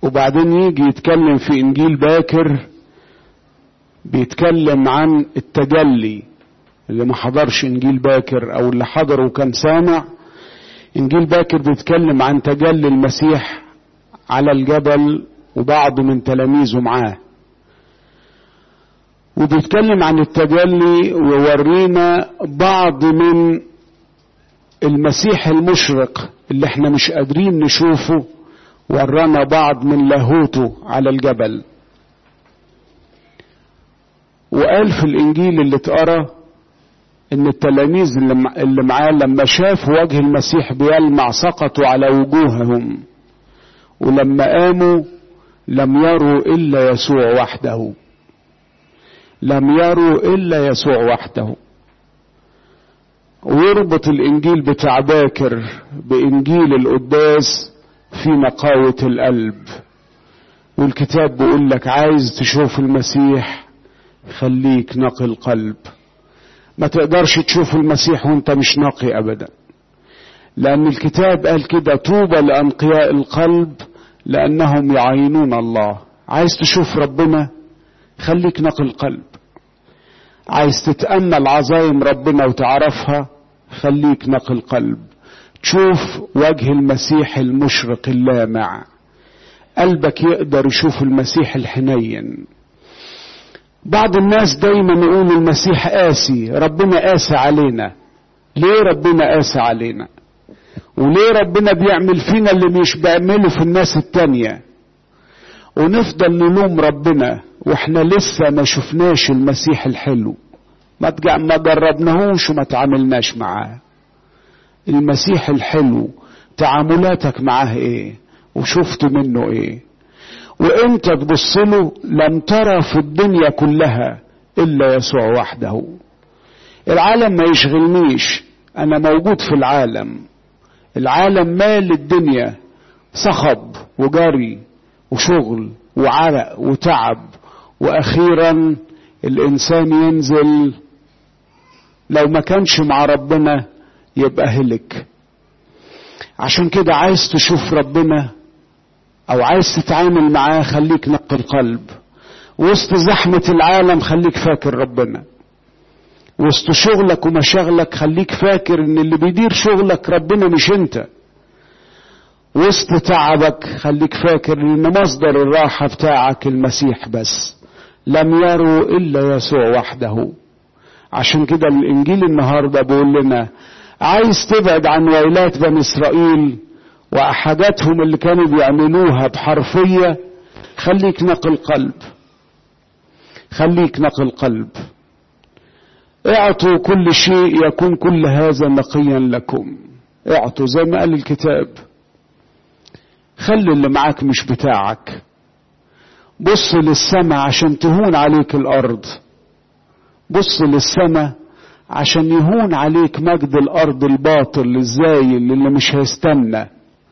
وبعدين يجي يتكلم في انجيل باكر بيتكلم عن التجلي اللي ما حضرش انجيل باكر او اللي حضره وكان سامع انجيل باكر بيتكلم عن تجلي المسيح على الجبل وبعض من تلاميذه معاه وبيتكلم عن التجلي ويورينا بعض من المسيح المشرق اللي احنا مش قادرين نشوفه ورانا بعض من لاهوته على الجبل وقال في الانجيل اللي اتقرا ان التلاميذ اللي معاه لما شافوا وجه المسيح بيلمع سقطوا على وجوههم ولما قاموا لم يروا الا يسوع وحده لم يروا الا يسوع وحده ويربط الانجيل بتاع باكر بانجيل القداس في نقاوة القلب والكتاب بيقول لك عايز تشوف المسيح خليك نقي القلب ما تقدرش تشوف المسيح وانت مش نقي ابدا لان الكتاب قال كده طوبى لانقياء القلب لانهم يعينون الله عايز تشوف ربنا خليك نقي القلب عايز تتامل عظايم ربنا وتعرفها خليك نقي القلب تشوف وجه المسيح المشرق اللامع قلبك يقدر يشوف المسيح الحنين بعض الناس دايما يقول المسيح قاسي ربنا قاسي علينا ليه ربنا قاسي علينا وليه ربنا بيعمل فينا اللي مش بيعمله في الناس التانية ونفضل نلوم ربنا واحنا لسه ما شفناش المسيح الحلو ما ما جربناهوش وما تعاملناش معاه المسيح الحلو تعاملاتك معاه ايه وشفت منه ايه وانت تبص له لم ترى في الدنيا كلها الا يسوع وحده العالم ما يشغلنيش انا موجود في العالم العالم مال الدنيا صخب وجري وشغل وعرق وتعب واخيرا الانسان ينزل لو ما كانش مع ربنا يبقى هلك عشان كده عايز تشوف ربنا او عايز تتعامل معاه خليك نقي القلب وسط زحمة العالم خليك فاكر ربنا وسط شغلك ومشاغلك خليك فاكر ان اللي بيدير شغلك ربنا مش انت وسط تعبك خليك فاكر ان مصدر الراحة بتاعك المسيح بس لم يروا الا يسوع وحده عشان كده الانجيل النهارده بيقول لنا عايز تبعد عن ويلات بني اسرائيل واحداتهم اللي كانوا بيعملوها بحرفيه خليك نقي القلب خليك نقي القلب اعطوا كل شيء يكون كل هذا نقيا لكم اعطوا زي ما قال الكتاب خلي اللي معاك مش بتاعك بص للسماء عشان تهون عليك الارض بص للسماء عشان يهون عليك مجد الارض الباطل الزايل اللي مش هيستنى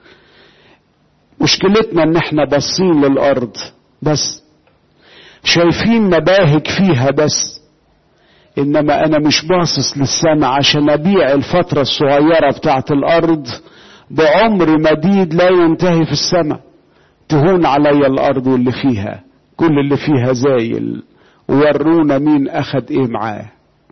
مشكلتنا ان احنا باصين للارض بس شايفين مباهج فيها بس انما انا مش باصص للسماء عشان ابيع الفترة الصغيرة بتاعت الارض بعمر مديد لا ينتهي في السماء تهون علي الارض واللي فيها كل اللي فيها زايل ورونا مين اخد ايه معاه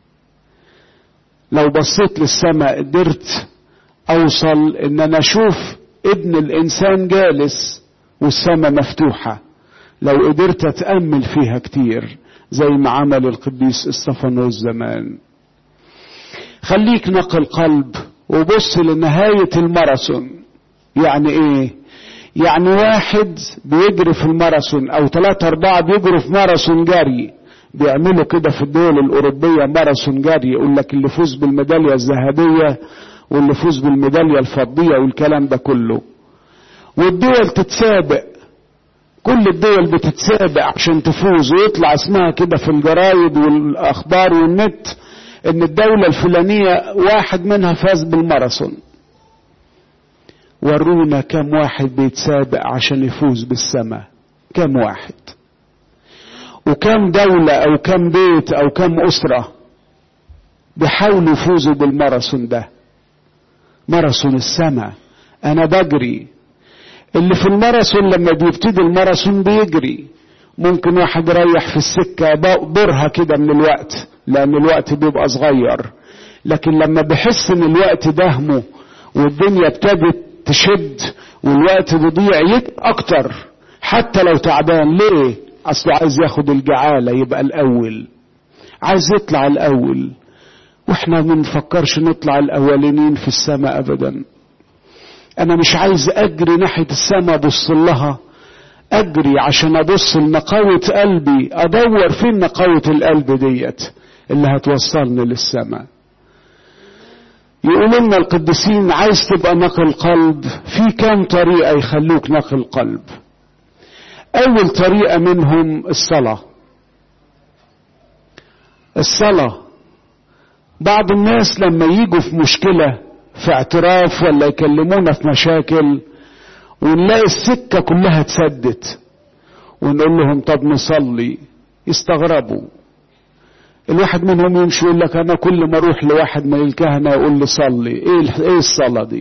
لو بصيت للسماء قدرت اوصل ان انا اشوف ابن الانسان جالس والسماء مفتوحة لو قدرت اتأمل فيها كتير زي ما عمل القديس استفانوس زمان خليك نقي القلب وبص لنهاية الماراثون يعني ايه يعني واحد بيجري في الماراثون او ثلاثة اربعة بيجروا في ماراثون جري بيعملوا كده في الدول الاوروبية ماراثون جري يقول لك اللي فوز بالميدالية الذهبية واللي فوز بالميدالية الفضية والكلام ده كله والدول تتسابق كل الدول بتتسابق عشان تفوز ويطلع اسمها كده في الجرايد والاخبار والنت ان الدولة الفلانية واحد منها فاز بالماراثون ورونا كم واحد بيتسابق عشان يفوز بالسماء كم واحد وكم دولة او كم بيت او كم اسرة بيحاولوا يفوزوا بالماراثون ده ماراثون السماء انا بجري اللي في الماراثون لما بيبتدي الماراثون بيجري ممكن واحد يريح في السكة برهة كده من الوقت لأن الوقت بيبقى صغير لكن لما بيحس إن الوقت دهمه والدنيا ابتدت تشد والوقت بيضيع يجري أكتر حتى لو تعبان ليه؟ أصله عايز ياخد الجعالة يبقى الأول عايز يطلع الأول واحنا ما بنفكرش نطلع الأولين في السماء أبدا أنا مش عايز أجري ناحية السماء أبص لها أجري عشان أبص لنقاوة قلبي أدور فين نقاوة القلب ديت اللي هتوصلني للسماء يقولوا لنا القديسين عايز تبقى نقل قلب في كام طريقة يخلوك نقل قلب أول طريقة منهم الصلاة الصلاة بعض الناس لما يجوا في مشكلة في اعتراف ولا يكلمونا في مشاكل ونلاقي السكة كلها اتسدت ونقول لهم طب نصلي يستغربوا الواحد منهم يمشي يقول لك انا كل ما اروح لواحد من الكهنة يقول لي صلي ايه ايه الصلاة دي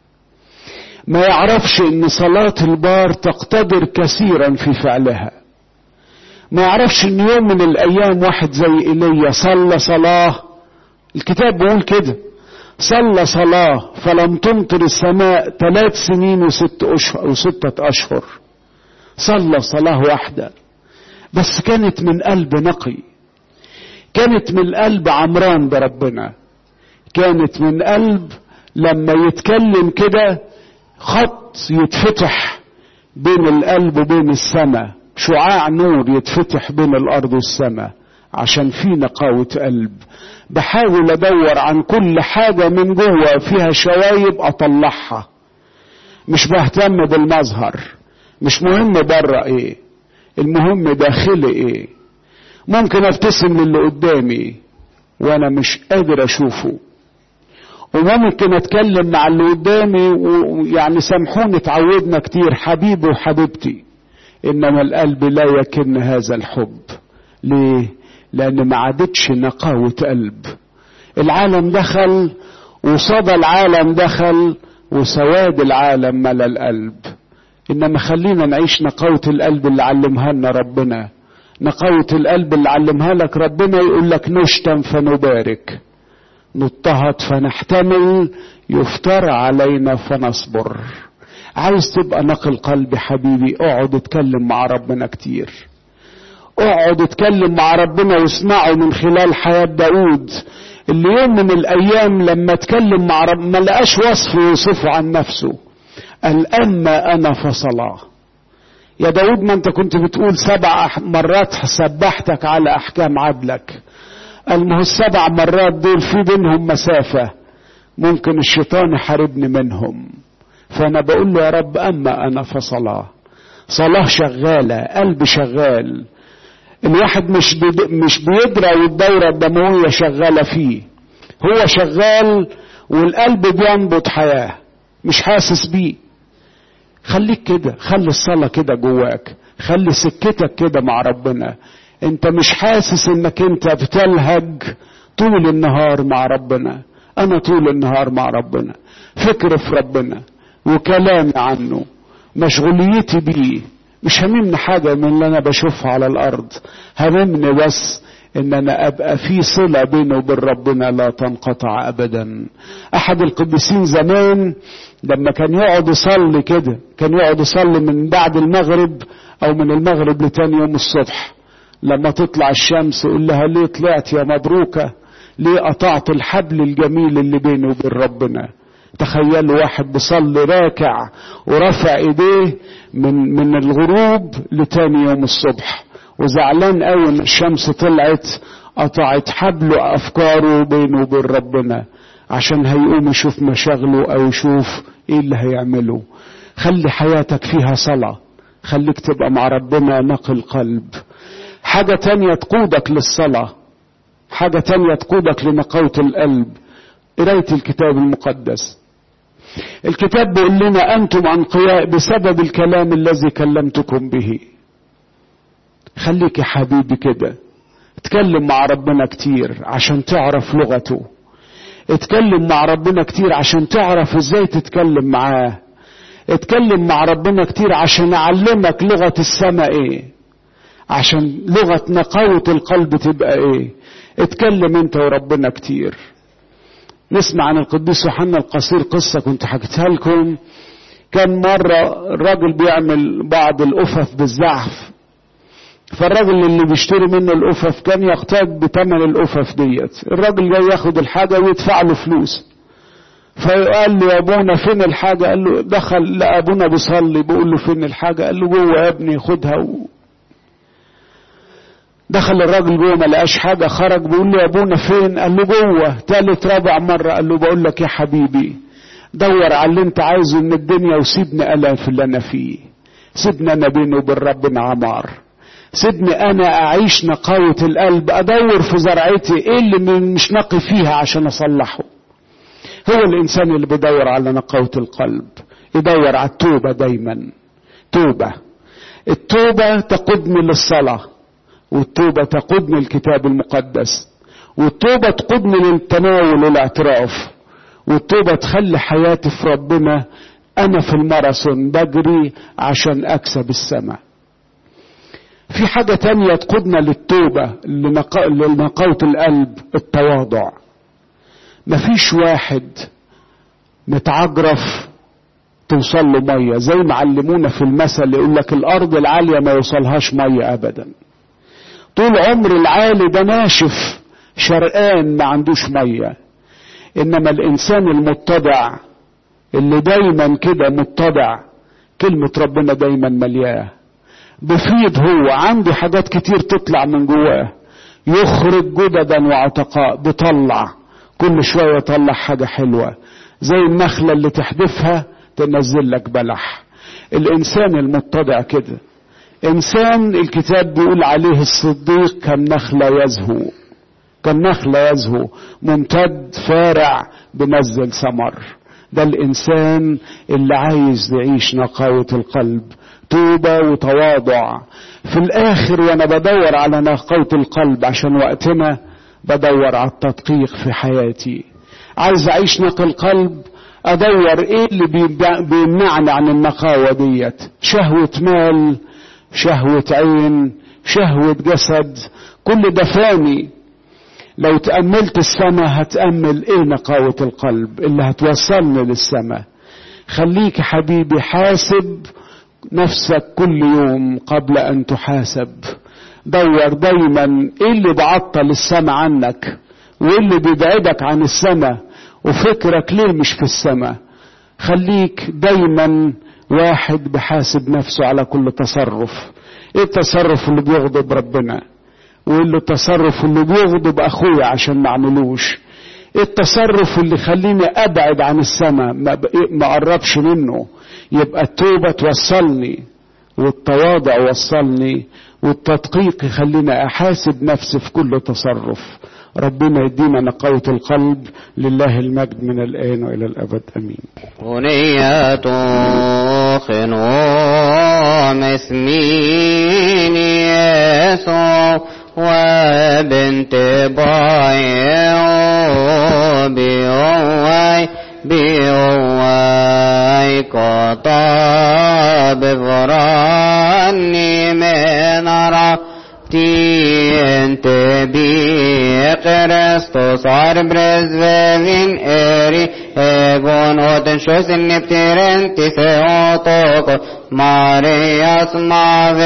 ما يعرفش ان صلاة البار تقتدر كثيرا في فعلها ما يعرفش ان يوم من الايام واحد زي ايليا صلى صلاة الكتاب بيقول كده صلى صلاة فلم تمطر السماء ثلاث سنين وست أشهر وستة أشهر صلى صلاة واحدة بس كانت من قلب نقي كانت من قلب عمران بربنا كانت من قلب لما يتكلم كده خط يتفتح بين القلب وبين السماء شعاع نور يتفتح بين الأرض والسماء عشان في نقاوة قلب بحاول ادور عن كل حاجة من جوه فيها شوايب اطلعها مش بهتم بالمظهر مش مهم بره ايه المهم داخلي ايه ممكن ابتسم للي قدامي وانا مش قادر اشوفه وممكن اتكلم مع اللي قدامي ويعني سامحوني اتعودنا كتير حبيبي وحبيبتي انما القلب لا يكن هذا الحب ليه لان ما عادتش نقاوة قلب العالم دخل وصدى العالم دخل وسواد العالم ملا القلب انما خلينا نعيش نقاوة القلب اللي علمها لنا ربنا نقاوة القلب اللي علمها لك ربنا يقول لك نشتم فنبارك نضطهد فنحتمل يفتر علينا فنصبر عايز تبقى نقل قلبي حبيبي اقعد اتكلم مع ربنا كتير اقعد اتكلم مع ربنا واسمعه من خلال حياة داود اللي يوم من الايام لما اتكلم مع رب ما لقاش وصف يوصفه عن نفسه قال اما انا فصلاه يا داود ما انت كنت بتقول سبع مرات سبحتك على احكام عدلك قال ما هو السبع مرات دول في بينهم مسافة ممكن الشيطان يحاربني منهم فانا بقول له يا رب اما انا فصلاه صلاة شغالة قلب شغال الواحد مش مش بيدرى والدورة الدموية شغالة فيه هو شغال والقلب بينبض حياة مش حاسس بيه خليك كده خلي الصلاة كده جواك خلي سكتك كده مع ربنا انت مش حاسس انك انت بتلهج طول النهار مع ربنا انا طول النهار مع ربنا فكر في ربنا وكلامي عنه مشغوليتي بيه مش هممني حاجة من اللي أنا بشوفها على الأرض هممني بس إن أنا أبقى في صلة بيني وبين ربنا لا تنقطع أبدا أحد القديسين زمان لما كان يقعد يصلي كده كان يقعد يصلي من بعد المغرب أو من المغرب لتاني يوم الصبح لما تطلع الشمس يقول لها ليه طلعت يا مبروكة ليه قطعت الحبل الجميل اللي بيني وبين ربنا تخيلوا واحد بيصلي راكع ورفع ايديه من من الغروب لتاني يوم الصبح وزعلان قوي ان الشمس طلعت قطعت حبل افكاره بينه وبين ربنا عشان هيقوم يشوف مشاغله او يشوف ايه اللي هيعمله خلي حياتك فيها صلاة خليك تبقى مع ربنا نقل قلب حاجة تانية تقودك للصلاة حاجة تانية تقودك لنقاوة القلب قراية الكتاب المقدس الكتاب بيقول لنا أنتم أنقياء بسبب الكلام الذي كلمتكم به خليك يا حبيبي كده اتكلم مع ربنا كتير عشان تعرف لغته اتكلم مع ربنا كتير عشان تعرف ازاي تتكلم معاه اتكلم مع ربنا كتير عشان اعلمك لغة السماء ايه عشان لغة نقاوة القلب تبقى ايه اتكلم انت وربنا كتير نسمع عن القديس يوحنا القصير قصة كنت حكيتها لكم كان مرة الراجل بيعمل بعض الأفف بالزعف فالراجل اللي بيشتري منه الأفف كان يقتاد بثمن الأفف ديت الراجل جاي ياخد الحاجة ويدفع له فلوس فقال له يا ابونا فين الحاجة قال له دخل لا ابونا بيصلي بيقول له فين الحاجة قال له جوه يا ابني خدها و... دخل الراجل جوه ما لقاش حاجة خرج بيقول له يا ابونا فين قال له جوه تالت رابع مرة قال له بقول لك يا حبيبي دور على اللي انت عايزه من الدنيا وسيبني انا في اللي انا فيه سيبني انا بيني وبين ربنا عمار سيبني انا اعيش نقاوة القلب ادور في زرعتي ايه اللي مش نقي فيها عشان اصلحه هو الانسان اللي بيدور على نقاوة القلب يدور على التوبة دايما توبة التوبة تقودني للصلاة والتوبة تقودني الكتاب المقدس والتوبة تقودني للتناول والاعتراف والتوبة تخلي حياتي في ربنا أنا في الماراثون بجري عشان أكسب السماء في حاجة تانية تقودنا للتوبة لنقاوة القلب التواضع مفيش واحد متعجرف توصل له مية زي ما علمونا في المثل يقول لك الأرض العالية ما يوصلهاش مية أبدا طول عمر العالي ده ناشف شرقان ما عندوش مية إنما الإنسان المتضع اللي دايما كده متضع كلمة ربنا دايما ملياه بفيض هو عنده حاجات كتير تطلع من جواه يخرج جددا وعتقاء بيطلع كل شوية يطلع حاجة حلوة زي النخلة اللي تحدفها تنزل لك بلح الإنسان المتضع كده إنسان الكتاب بيقول عليه الصديق كالنخلة يزهو كالنخلة يزهو ممتد فارع بنزل ثمر ده الإنسان اللي عايز يعيش نقاوة القلب توبة وتواضع في الآخر وأنا بدور على نقاوة القلب عشان وقتنا بدور على التدقيق في حياتي عايز أعيش نقي القلب أدور إيه اللي بيمنعني عن النقاوة ديت شهوة مال شهوة عين شهوة جسد كل ده فاني لو تأملت السماء هتأمل ايه نقاوة القلب اللي هتوصلني للسماء خليك حبيبي حاسب نفسك كل يوم قبل ان تحاسب دور دايما ايه اللي بعطل السماء عنك وايه اللي بيبعدك عن السماء وفكرك ليه مش في السماء خليك دايما واحد بحاسب نفسه على كل تصرف ايه التصرف اللي بيغضب ربنا وايه اللي التصرف اللي بيغضب اخويا عشان ما اعملوش ايه التصرف اللي يخليني ابعد عن السماء ما اقربش منه يبقى التوبة توصلني والتواضع وصلني والتدقيق يخليني احاسب نفسي في كل تصرف ربنا يدينا نقاوة القلب لله المجد من الآن وإلى الأبد أمين أغنية خنوم اسمين يسوع وبنت بايع بيوي بيوي قطاب فراني من انت بي Kristus arbetsvägen är i ögon och den sjösen neptiren till sig åt och Marias mave